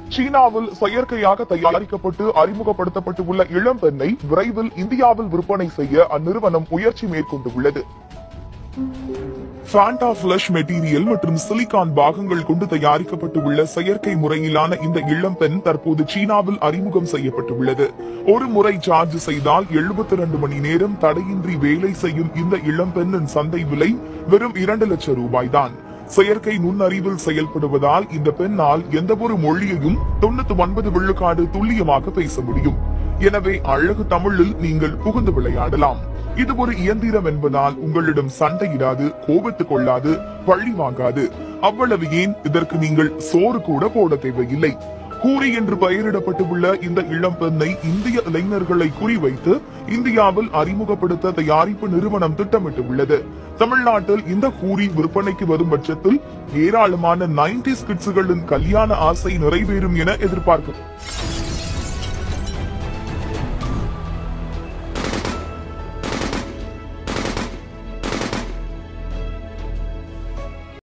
சீனாவில் செயற்கையாக தயாரிக்கப்பட்டு அறிமுகப்படுத்தப்பட்டுள்ள இளம் பெண்ணை விரைவில் இந்தியாவில் விற்பனை செய்ய அந்நிறுவனம் முயற்சி மேற்கொண்டு உள்ளது ஃபேண்டா ஃபிளஷ் மெட்டீரியல் மற்றும் சிலிகான் பாகங்கள் கொண்டு தயாரிக்கப்பட்டு உள்ள செயற்கை முறையிலான இந்த இளம் பெண் தற்போது சீனாவில் அறிமுகம் செய்யப்பட்டுள்ளது ஒரு முறை சார்ஜ் செய்தால் 72 மணி நேரம் தடையின்றி வேலை செய்யும் இந்த இளம் பெண்ணின் சந்தை விலை வெறும் இரண்டு லட்சம் ரூபாய் தான் செயற்கை நுண்ணறிவில் செயல்படுவதால் இந்த பெண்ணால் எந்த ஒரு மொழியையும் தொண்ணூத்தி ஒன்பது விழுக்காடு துல்லியமாக பேச முடியும் எனவே அழகு தமிழில் நீங்கள் புகுந்து விளையாடலாம் இது ஒரு இயந்திரம் என்பதால் உங்களிடம் சண்டையிடாது கோபத்து கொள்ளாது பழி வாங்காது அவ்வளவு ஏன் இதற்கு நீங்கள் சோறு கூட போட தேவையில்லை கூரி என்று பெயரிடப்பட்டுள்ள இந்த இளம் பெண்ணை இந்திய இளைஞர்களை குறிவைத்து இந்தியாவில் அறிமுகப்படுத்த தயாரிப்பு நிறுவனம் திட்டமிட்டுள்ளது தமிழ்நாட்டில் இந்த கூரி விற்பனைக்கு வரும் பட்சத்தில் ஏராளமான நைன்டி கிட்ஸுகளின் கல்யாண ஆசை நிறைவேறும் என எதிர்பார்க்கும்